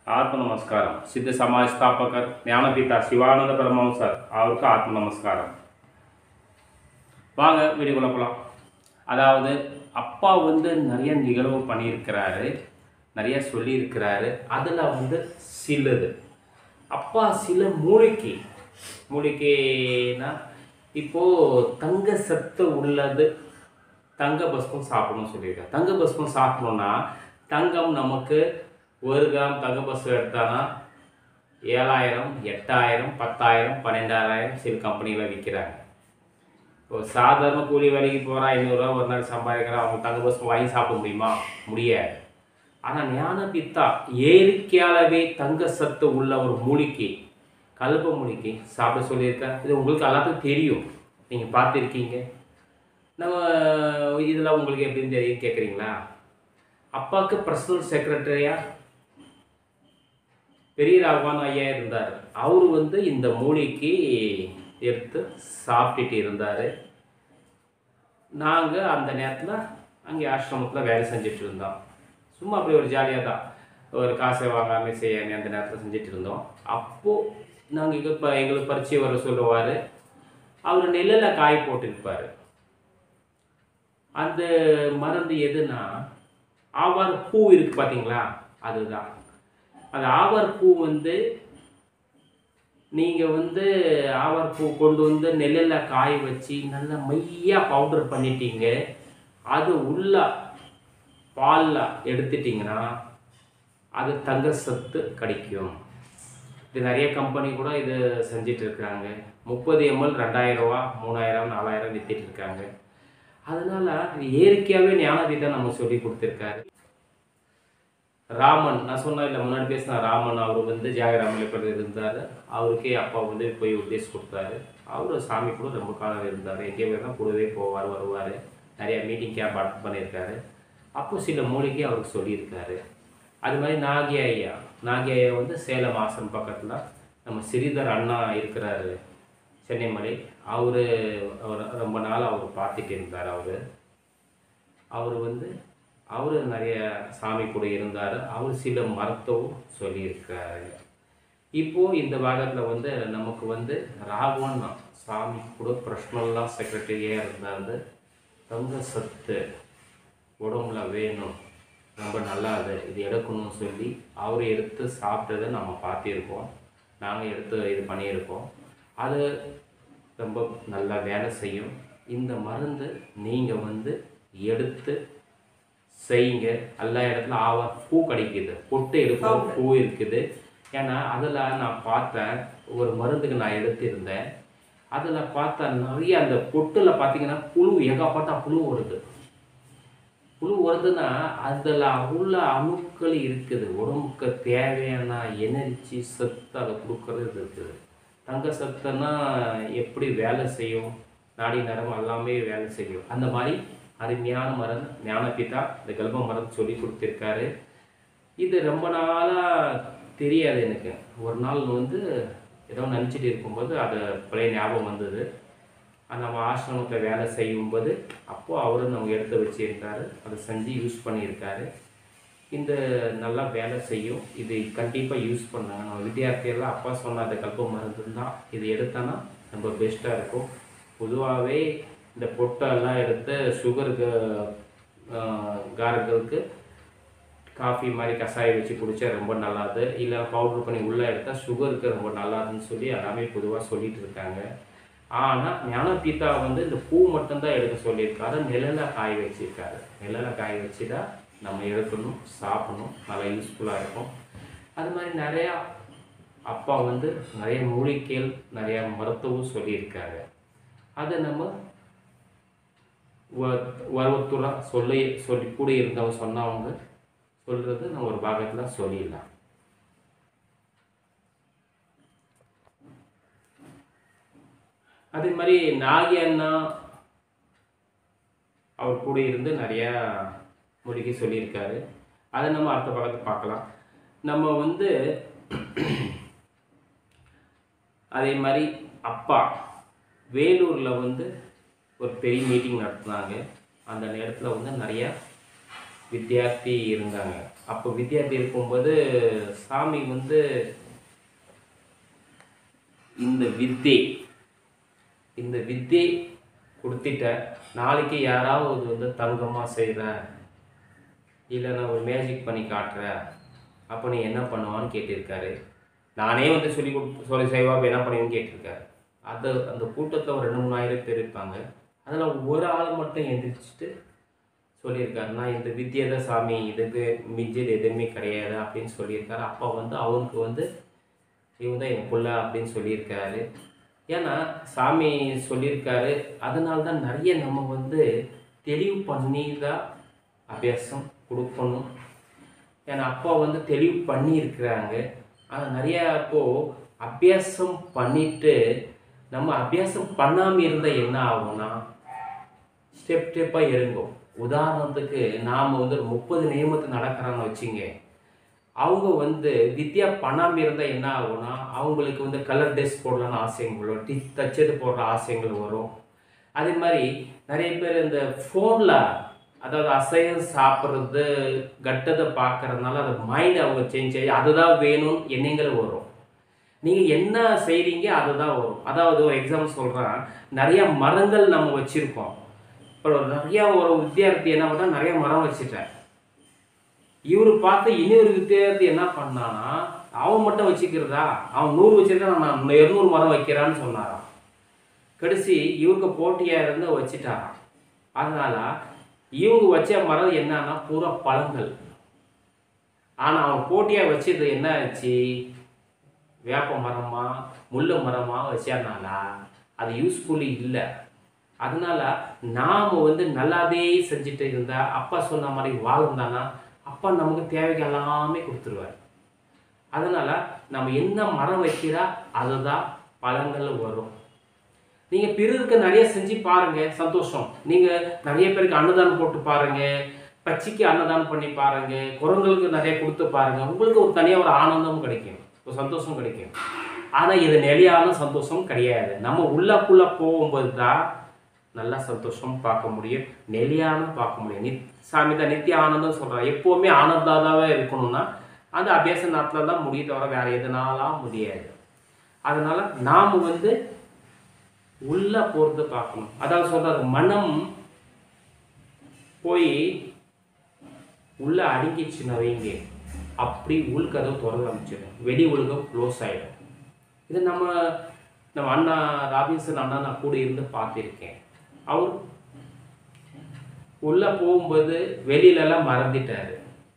ಆತ್ಮ ನಮಸ್ಕಾರ ಸಿದ್ಧ ಸಮಾಜ ಸ್ಥಾಪಕರ್ ஞானபீதா சிவானந்த பரமஹம்சர் அவருக்கு ஆத்ம நமஸ்காரம் வாங்க வீடியோக்குள்ள போகலாம் அதாவது அப்பா வந்து நிறைய நிகழ்வு பண்ணியிருக்கிறாரு நிறைய சொல்லியிருக்கிறாரு அதில் வந்து சிலது அப்பா சில மூலிகை மூலிகைனா இப்போது தங்க சத்து உள்ளது தங்க பஸ்பம் சாப்பிடணும்னு சொல்லியிருக்காரு தங்க பஸ்பம் சாப்பிடணும்னா தங்கம் நமக்கு ஒரு கிராம் தங்க பஸ்பம் எடுத்தானா ஏழாயிரம் எட்டாயிரம் பத்தாயிரம் பன்னெண்டாயிரம் சில கம்பெனியில் விற்கிறாங்க இப்போ சாதாரண கூலி வேலைக்கு போகிறா ஐநூறுரூவா ஒரு நாள் சம்பாதிக்கிறான் அவங்க தங்க பஸ்பம் வாங்கி சாப்பிட முடியுமா முடியாது ஆனால் ஞானபித்தா இயற்கையாகவே தங்க சத்து உள்ள ஒரு மூலிகை கல்ப மூலிகை சாப்பிட சொல்லியிருக்கேன் இது உங்களுக்கு எல்லாத்துக்கும் தெரியும் நீங்கள் பார்த்துருக்கீங்க நம்ம இதில் உங்களுக்கு எப்படின்னு தெரியும் கேட்குறீங்களா அப்பாவுக்கு பர்சனல் செக்ரட்டரியா பெரிய ராகவான் ஐயா இருந்தார் அவர் வந்து இந்த மூலிகைக்கு எடுத்து சாப்பிட்டுட்டு இருந்தார் நாங்கள் அந்த நேரத்தில் அங்கே ஆசிரமத்தில் வேலை செஞ்சுட்டு இருந்தோம் சும்மா அப்படி ஒரு ஜாலியாக தான் ஒரு காசை வாங்காமல் செய்யாமல் அந்த நேரத்தில் செஞ்சுட்டு இருந்தோம் அப்போது நாங்கள் இப்போ எங்களுக்கு பரிச்சை வர சொல்லுவார் அவர் நெல்லில் காய் போட்டிருப்பார் அந்த மருந்து எதுனா ஆவார் பூ இருக்கு பார்த்தீங்களா அதுதான் அந்த ஆவார் பூ வந்து நீங்கள் வந்து ஆவார் பூ கொண்டு வந்து நெல்லில் காய வச்சு நல்லா மையாக பவுடர் பண்ணிட்டீங்க அது உள்ள பாலில் எடுத்துட்டிங்கன்னா அது தங்க சத்து கிடைக்கும் இது நிறைய கம்பெனி கூட இது செஞ்சிட்டு இருக்காங்க முப்பது எம்எல் ரெண்டாயிரம் ரூபா மூணாயிரம் நாலாயிரம் வித்துட்டு இருக்காங்க அதனால இது இயற்கையாகவே ஞானதீதான் நம்ம சொல்லி கொடுத்துருக்காரு ராமன் நான் சொன்னேன் இல்லை முன்னாடி பேசின ராமன் அவர் வந்து ஜாகராமலிப்பர் இருந்தார் அவருக்கே அப்பா வந்து போய் உத்தேசம் கொடுத்தாரு அவர் சாமி கூட ரொம்ப காலம் இருந்தார் எங்கேயுமே தான் கூடவே போவார் வருவார் நிறைய மீட்டிங் கேப் அட்டன் பண்ணியிருக்காரு அப்போ சில மூலிகை அவருக்கு சொல்லியிருக்காரு அது மாதிரி நாகி ஐயா நாகி ஐயா வந்து சேலம் ஆசன் பக்கத்தில் நம்ம ஸ்ரீதர் அண்ணா இருக்கிறாரு சென்னை மலை அவர் அவர் ரொம்ப நாள் அவர் பார்த்துட்டு இருந்தார் அவர் அவர் வந்து அவர் நிறைய சாமி கூட இருந்தார் அவர் சில மருத்துவம் சொல்லியிருக்காரு இப்போது இந்த பாகத்தில் வந்து நமக்கு வந்து ராகவன் சாமி கூட பர்சனலாக செக்ரட்டரியாக இருந்தார் தங்க சத்து உடம்புல வேணும் ரொம்ப நல்லா அது இது எடுக்கணும்னு சொல்லி அவர் எடுத்து சாப்பிட்டதை நம்ம பார்த்திருக்கோம் நாங்கள் எடுத்து இது பண்ணியிருக்கோம் அது ரொம்ப நல்லா வேலை செய்யும் இந்த மருந்து நீங்கள் வந்து எடுத்து செய்யுங்க எல்லா இடத்துல ஆவா பூ கிடைக்குது பொட்டு எடுக்கும் பூ இருக்குது ஏன்னா அதில் நான் பார்த்தேன் ஒரு மருந்துக்கு நான் எடுத்திருந்தேன் அதில் பார்த்தா நிறைய அந்த பொட்டில் பார்த்தீங்கன்னா புழு ஏகப்பட்ட புழு வருது புழு வருதுன்னா அதில் உள்ள அணுக்கள் இருக்குது உடம்புக்கு தேவையான எனர்ஜி சத்து அதை கொடுக்கறது இருக்குது தங்க சத்துன்னா எப்படி வேலை செய்யும் நாடி நரம் எல்லாமே வேலை செய்யும் அந்த மாதிரி அருமையான மருந்து ஞானபிதா இந்த கல்ப மருந்து சொல்லி கொடுத்துருக்காரு இது ரொம்ப நாளாக தெரியாது எனக்கு ஒரு நாள் வந்து ஏதோ நினச்சிட்டு இருக்கும்போது அது பழைய ஞாபகம் வந்தது அது நம்ம ஆசிரமத்தில் வேலை செய்யும்போது அப்போது அவரும் நம்ம எடுத்து வச்சுருக்காரு அதை செஞ்சு யூஸ் பண்ணியிருக்காரு இந்த நல்லா வேலை செய்யும் இது கண்டிப்பாக யூஸ் பண்ணாங்க நம்ம வித்தியார்த்தியெல்லாம் அப்பா சொன்ன அந்த கல்ப மருந்து தான் இது எடுத்தோன்னா ரொம்ப பெஸ்ட்டாக இருக்கும் பொதுவாகவே இந்த பொட்டெல்லாம் எடுத்து சுகருக்கு காரர்களுக்கு காஃபி மாதிரி கஷாயம் வச்சு குடித்தா ரொம்ப நல்லாது இல்லை பவுட்ரு பண்ணி உள்ளே எடுத்தால் சுகருக்கு ரொம்ப நல்லாதுன்னு சொல்லி எல்லாமே பொதுவாக சொல்லிட்டு இருக்காங்க ஆனால் ஞானபீத்தா வந்து இந்த பூ மட்டும்தான் எடுக்க சொல்லியிருக்காரு நிழலில் காய வச்சிருக்காரு நிழலில் காய வச்சு தான் நம்ம எடுக்கணும் சாப்பிடணும் நல்லா யூஸ்ஃபுல்லாக இருக்கும் அது மாதிரி நிறையா அப்பா வந்து நிறைய மூலிகைகள் நிறையா மருத்துவம் சொல்லியிருக்காரு அதை நம்ம ஒருத்தராக சொல்லி சொல்லி கூட இருந்தவங்க சொன்னவங்க சொல்கிறது நம்ம ஒரு பாகத்தில் சொல்லிடலாம் அதே மாதிரி நாகி அண்ணா அவர் கூட இருந்து நிறையா மூலிகை சொல்லியிருக்காரு அதை நம்ம அடுத்த பக்கத்தை பார்க்கலாம் நம்ம வந்து அதே மாதிரி அப்பா வேலூரில் வந்து ஒரு பெரிய மீட்டிங் நடத்துனாங்க அந்த நேரத்தில் வந்து நிறையா வித்தியார்த்தி இருந்தாங்க அப்போ வித்யார்த்தி இருக்கும்போது சாமி வந்து இந்த வித்தை இந்த வித்தை கொடுத்துட்ட நாளைக்கு யாராவது வந்து தங்கமாக செய்கிற இல்லை நான் ஒரு மேஜிக் பண்ணி காட்டுறேன் அப்போ நீ என்ன பண்ணுவான்னு கேட்டிருக்காரு நானே வந்து சொல்லி கொடு சொல்லி செய்வா அப்ப என்ன பண்ணுவீங்கன்னு கேட்டிருக்காரு அது அந்த கூட்டத்தில் ஒரு ரெண்டு மூணாயிரம் பேர் இருப்பாங்க அதில் ஒரு ஆள் மட்டும் எந்திரிச்சிட்டு சொல்லியிருக்காரு நான் இந்த வித்தியை தான் சாமி இதுக்கு மிஞ்சது எதுவுமே கிடையாது அப்படின்னு சொல்லியிருக்காரு அப்போ வந்து அவருக்கு வந்து இவங்க தான் என் புள்ள அப்படின்னு சொல்லியிருக்காரு ஏன்னா சாமி சொல்லியிருக்காரு அதனால தான் நிறைய நம்ம வந்து தெளிவு பண்ணி தான் அபியாசம் கொடுக்கணும் ஏன்னா அப்பா வந்து தெளிவு பண்ணியிருக்கிறாங்க ஆனால் நிறையா இப்போ அபியாசம் பண்ணிட்டு நம்ம அபியாசம் பண்ணாமல் இருந்தால் என்ன ஆகும்னா ஸ்டெப் ஸ்டெப்பாக இறங்கும் உதாரணத்துக்கு நாம் வந்து ஒரு முப்பது நியமத்தை நடக்கிறான்னு வச்சுங்க அவங்க வந்து வித்யா பண்ணாமல் இருந்தால் என்ன ஆகும்னா அவங்களுக்கு வந்து கலர் ட்ரெஸ் போடலான்னு ஆசைகள் வரும் டி தச்சது போடுற ஆசைகள் வரும் அதே மாதிரி நிறைய பேர் இந்த ஃபோனில் அதாவது அசையம் சாப்பிட்றது கட்டத்தை பார்க்கறதுனால அது மைண்ட் அவங்க சேஞ்ச் ஆகி அதுதான் வேணும் எண்ணங்கள் வரும் நீங்கள் என்ன செய்கிறீங்க அதுதான் வரும் அதாவது ஒரு எக்ஸாம்பிள் சொல்கிறேன் நிறைய மரங்கள் நம்ம வச்சுருக்கோம் இப்போ நிறையா ஒரு வித்தியார்த்தி என்ன பண்ணா நிறைய மரம் வச்சுட்டேன் இவர் பார்த்து இன்னொரு வித்தியார்த்தி என்ன பண்ணானா அவன் மட்டும் வச்சுக்கிறதா அவன் நூறு வச்சிருக்கான் நான் இருநூறு மரம் வைக்கிறான்னு சொன்னாராம் கடைசி இவருக்கு போட்டியாக இருந்து வச்சுட்டாராம் அதனால இவங்க வச்ச மரம் என்னன்னா பூரா பழங்கள் ஆனால் அவன் போட்டியாக வச்சது என்ன ஆச்சு வேப்ப மரமா முள்ளு மரமா வச்சனாலா அது யூஸ்ஃபுல்லி இல்லை அதனால நாம் வந்து நல்லாவே செஞ்சுட்டு இருந்தா அப்பா சொன்ன மாதிரி வாழ்ந்தானா அப்பா நமக்கு தேவைக்கு எல்லாமே கொடுத்துருவார் அதனால நம்ம என்ன மரம் வைக்கிறா அதுதான் பழங்கள் வரும் நீங்கள் பிறருக்கு நிறைய செஞ்சு பாருங்க சந்தோஷம் நீங்கள் நிறைய பேருக்கு அன்னதானம் போட்டு பாருங்க பச்சைக்கு அன்னதானம் பண்ணி பாருங்க குரங்களுக்கு நிறைய கொடுத்து பாருங்க உங்களுக்கு ஒரு தனியாக ஒரு ஆனந்தம் கிடைக்கும் ஒரு சந்தோஷம் கிடைக்கும் ஆனால் இது நிலையான சந்தோஷம் கிடையாது நம்ம உள்ளக்குள்ள போகும்போது தான் நல்லா சந்தோஷம் பார்க்க முடியும் நிலையான பார்க்க முடியும் நித் சாமி தான் நித்திய ஆனந்தம் சொல்கிறார் எப்போவுமே ஆனந்தாதாவே இருக்கணும்னா அந்த அபியாச நாட்டில் தான் முடிய தவிர வேற எதுனாலாம் முடியாது அதனால நாம் வந்து உள்ள போகிறது பார்க்கணும் அதாவது சொல்றாரு மனம் போய் உள்ள அடங்கிச்சுன்னா வைங்க அப்படி உள்கதவு திறந்து அமைச்சிடும் வெளி உலகம் க்ளோஸ் ஆகிடும் இது நம்ம நம்ம அண்ணா ராபின்சன் அண்ணா நான் கூட இருந்து பார்த்துருக்கேன் அவர் உள்ள போகும்போது வெளியிலலாம் மறந்துட்டாரு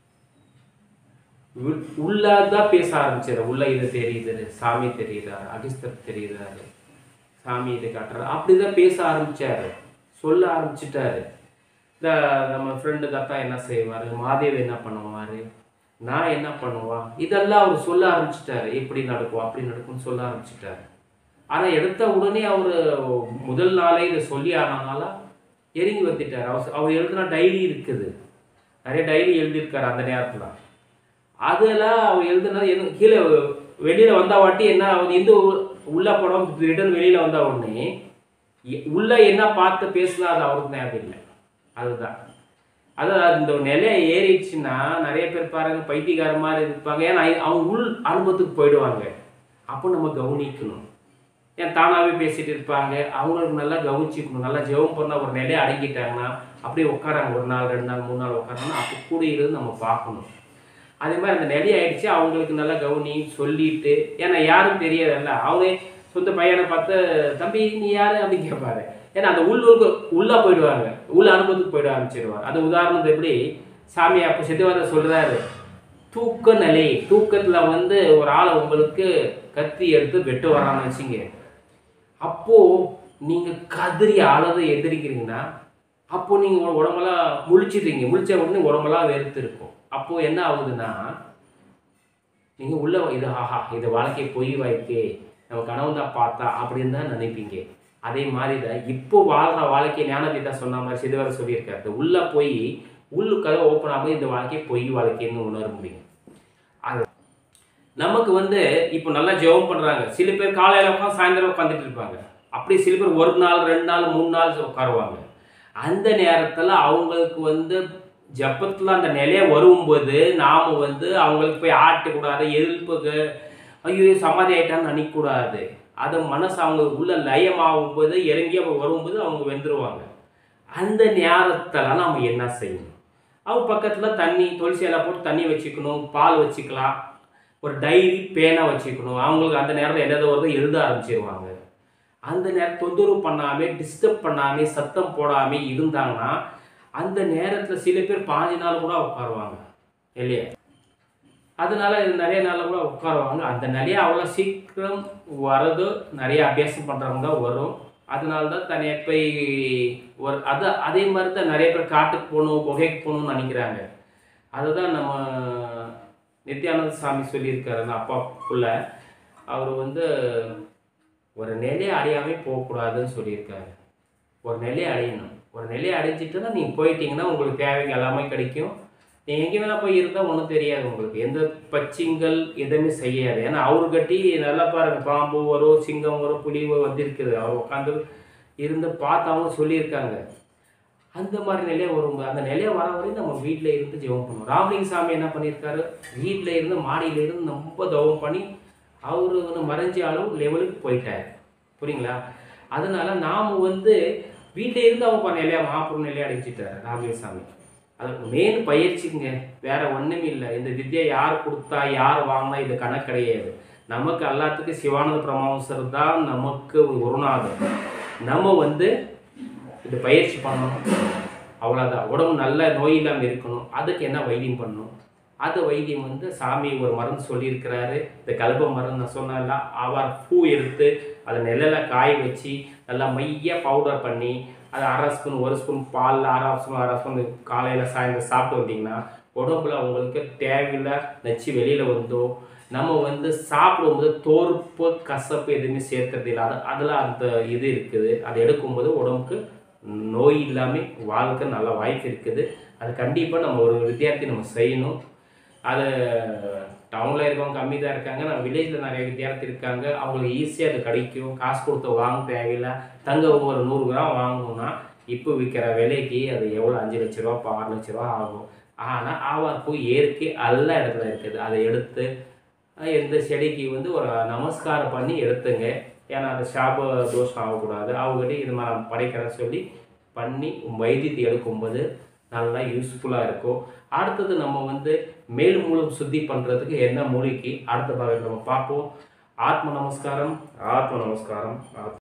உள்- உள்ளதான் பேச ஆரம்பிச்சாரு உள்ள இது தெரியுது சாமி தெரியுறாரு அகிஸ்தர் தெரியுறாரு சாமி இது காட்டுறாரு அப்படிதான் பேச ஆரம்பிச்சாரு சொல்ல ஆரம்பிச்சிட்டாரு இந்த நம்ம ஃப்ரெண்டு கத்தா என்ன செய்வார் மாதேவ் என்ன பண்ணுவார் நான் என்ன பண்ணுவான் இதெல்லாம் அவர் சொல்ல ஆரம்பிச்சிட்டாரு எப்படி நடக்கும் அப்படி நடக்கும்னு சொல்ல ஆரம்பிச்சிட்டாரு ஆனால் எடுத்த உடனே அவர் முதல் நாளே இதை சொல்லி ஆனனால இறங்கி வந்துட்டார் அவர் அவர் எழுதின டைரி இருக்குது நிறைய டைரி எழுதியிருக்காரு அந்த நேரத்தில் அதெல்லாம் அவர் எழுதுனது எது கீழே வெளியில் வந்தா வாட்டி என்ன ஆகுது இந்த உ- உள்ள படம் ரிட்டர்ன் வெளியில் வந்த உடனே எ- உள்ள என்ன பார்த்து பேசுனா அது அவருக்கு ஞாபகம் இல்லை அதுதான் அதாவது இந்த நிலையை ஏறிடுச்சுன்னா நிறைய பேர் பாருங்க பைத்தியக்கார மாதிரி இருப்பாங்க ஏன்னா அவங்க உள் அனுபவத்துக்கு போயிடுவாங்க அப்போ நம்ம கவனிக்கணும் ஏன் தானாகவே பேசிட்டு இருப்பாங்க அவங்களுக்கு நல்லா கவனிச்சுக்கணும் நல்லா ஜெபம் பண்ண ஒரு நிலையை அடங்கிட்டாங்கன்னா அப்படியே உட்காராங்க ஒரு நாள் ரெண்டு நாள் மூணு நாள் உட்காராங்கன்னா அப்போ கூட இருந்து நம்ம பார்க்கணும் அதே மாதிரி அந்த நிலை ஆயிடுச்சு அவங்களுக்கு நல்லா கவனி சொல்லிட்டு ஏன்னா யாரும் தெரியாதுல்ல அவங்களே சொந்த பையனை பார்த்து தம்பி நீ யாரு அப்படின்னு கேட்பாரு ஏன்னா அந்த உள்ளூருக்கு உள்ளே போயிடுவாங்க உள்ள அனுபவத்துக்கு போயிட ஆரம்பிச்சிடுவாங்க அது உதாரணத்து எப்படி சாமி அப்போ சித்தவாதர் சொல்றாரு தூக்க நிலை தூக்கத்தில் வந்து ஒரு ஆளை உங்களுக்கு கத்தி எடுத்து வெட்டு வரான்னு வச்சுங்க அப்போ நீங்க கதறி அழதை எதிரிக்கிறீங்கன்னா அப்போ நீங்க உங்க உடம்பெல்லாம் முழிச்சிட்டீங்க முழிச்ச உடனே உடம்பெல்லாம் வெறுத்து இருக்கும் அப்போ என்ன ஆகுதுன்னா நீங்க உள்ள இது ஆஹா இது வாழ்க்கை பொய் வாழ்க்கை நம்ம கனவு தான் பார்த்தா அப்படின்னு தான் நினைப்பீங்க அதே மாதிரி தான் இப்போ வாழ்ற வாழ்க்கை ஞானபீதா சொன்ன மாதிரி சிறுவர் சொல்லியிருக்காரு இந்த உள்ள போய் உள்ளு கதை ஓப்பன் ஆகும் இந்த வாழ்க்கை பொய் வாழ்க்கைன்னு உணர முடியும் அது நமக்கு வந்து இப்போ நல்லா ஜெபம் பண்றாங்க சில பேர் காலையில உட்காந்து சாயந்தரம் உட்காந்துட்டு இருப்பாங்க அப்படி சில பேர் ஒரு நாள் ரெண்டு நாள் மூணு நாள் உட்காருவாங்க அந்த நேரத்தில் அவங்களுக்கு வந்து ஜப்பத்தில் அந்த நிலையை வரும்போது நாம் வந்து அவங்களுக்கு போய் ஆட்டக்கூடாது எதிர்ப்புக்கு ஐயோ சமாதி ஆயிட்டான்னு நினைக்கக்கூடாது அது மனசு அவங்க உள்ள லயமாகும் போது இறங்கி அவங்க வரும்போது அவங்க வெந்துருவாங்க அந்த நேரத்தில் நம்ம என்ன செய்யணும் அவங்க பக்கத்தில் தண்ணி துளசி இலை போட்டு தண்ணி வச்சுக்கணும் பால் வச்சுக்கலாம் ஒரு டைரி பேனா வச்சுக்கணும் அவங்களுக்கு அந்த நேரத்தில் என்னது வருதோ எழுத ஆரம்பிச்சிருவாங்க அந்த நேரம் தொந்தரவு பண்ணாமல் டிஸ்டர்ப் பண்ணாமல் சத்தம் போடாமல் இருந்தாங்கன்னா அந்த நேரத்தில் சில பேர் பாஞ்சு நாள் கூட உட்காருவாங்க இல்லையா அதனால இது நிறைய நாளில் கூட உட்காருவாங்க அந்த நிறைய அவ்வளோ சீக்கிரம் வரது நிறைய அபியாசம் பண்ணுறவங்க தான் வரும் அதனால தான் தனியாக போய் ஒரு அது அதே மாதிரி தான் நிறைய பேர் காட்டுக்கு போகணும் குகைக்கு போகணும்னு நினைக்கிறாங்க அதுதான் நம்ம நித்யானந்த சாமி சொல்லியிருக்காரு அந்த அப்பாக்குள்ள அவர் வந்து ஒரு நிலையை அடையாமே போகக்கூடாதுன்னு சொல்லியிருக்காரு ஒரு நிலையை அடையணும் ஒரு நிலையை அடைஞ்சிட்டுனா நீங்கள் போயிட்டீங்கன்னா உங்களுக்கு தேவைக்கு எல்லாமே கிடைக்கும் நீங்கள் எங்கே வேணால் போய் இருந்தால் ஒன்றும் தெரியாது உங்களுக்கு எந்த பச்சிங்கள் எதுவுமே செய்யாது ஏன்னா அவரு கட்டி நல்லா பாருங்க பாம்பு வரும் சிங்கம் வரும் புலி வரும் வந்திருக்குது அவர் உட்காந்து இருந்து பார்த்து அவங்க சொல்லியிருக்காங்க அந்த மாதிரி நிலையை வரும்போது அந்த நிலையை வர வரையும் நம்ம வீட்டில் இருந்து ஜெபம் பண்ணுவோம் ராமலிங்க சாமி என்ன பண்ணியிருக்காரு வீட்டில் இருந்து மாடியில் இருந்து ரொம்ப தவம் பண்ணி அவர் வந்து மறைஞ்ச அளவு லெவலுக்கு போயிட்டார் புரியுங்களா அதனால நாம் வந்து வீட்டில் இருந்து அவங்க நிலையா மாப்பூர் நிலையை அடைஞ்சிட்டார் ராமலிங்க சாமி அதுக்கு மெயின் பயிற்சிங்க வேற ஒன்றும் இல்லை இந்த வித்தியை யார் கொடுத்தா யார் வாங்கினா இது கணக்கு கிடையாது நமக்கு எல்லாத்துக்கும் சிவானந்த பிரமாவசர் தான் நமக்கு குருநாதர் நம்ம வந்து இது பயிற்சி பண்ணணும் அவ்வளோதான் உடம்பு நல்ல நோய் இல்லாமல் இருக்கணும் அதுக்கு என்ன வைத்தியம் பண்ணணும் அது வைத்தியம் வந்து சாமி ஒரு மருந்து சொல்லியிருக்கிறாரு இந்த கல்ப மருந்து நான் சொன்னேன்ல ஆவார் பூ எடுத்து அதை நெல்லில் காய வச்சு நல்லா மைய பவுடர் பண்ணி அது அரை ஸ்பூன் ஒரு ஸ்பூன் பால் அரை ஸ்பூன் அரை ஸ்பூன் காலையில் சாயந்தரம் சாப்பிட்டு வந்தீங்கன்னா உடம்புல உங்களுக்கு தேவையில்லை நச்சு வெளியில் வந்தோ நம்ம வந்து சாப்பிடும்போது தோற்பு கசப்பு எதுவுமே சேர்க்கறது இல்லை அது அதில் அந்த இது இருக்குது அதை எடுக்கும்போது உடம்புக்கு நோய் இல்லாமல் வாழ்க்கை நல்ல வாய்ப்பு இருக்குது அது கண்டிப்பாக நம்ம ஒரு வித்தியார்த்தி நம்ம செய்யணும் அது டவுனில் இருக்கவங்க கம்மி தான் இருக்காங்க நம்ம வில்லேஜில் நிறைய வித்தியார்த்தி இருக்காங்க அவங்களுக்கு ஈஸியாக அது கிடைக்கும் காசு கொடுத்து வாங்க தேவையில்லை தங்க ஒரு நூறு கிராம் வாங்கணும்னா இப்போ விற்கிற விலைக்கு அது எவ்வளோ அஞ்சு லட்ச ரூபா இப்போ ஆறு லட்ச ரூபா ஆகும் ஆனால் ஆவார் பூ இயற்கை எல்லா இடத்துல இருக்குது அதை எடுத்து அஹ் எந்த செடிக்கு வந்து ஒரு நமஸ்காரம் பண்ணி எடுத்துங்க ஏன்னா அந்த சாப தோஷம் ஆகக்கூடாது அவங்ககிட்ட இது மாதிரி படைக்கிறேன்னு சொல்லி பண்ணி வைத்தியத்தை எடுக்கும்போது நல்லா யூஸ்ஃபுல்லாக இருக்கும் அடுத்தது நம்ம வந்து மேல் மூலம் சுத்தி பண்ணுறதுக்கு என்ன மூலிகை அடுத்த பாகம் நம்ம பார்ப்போம் ஆத்ம நமஸ்காரம் ஆத்ம நமஸ்காரம் ஆத்ம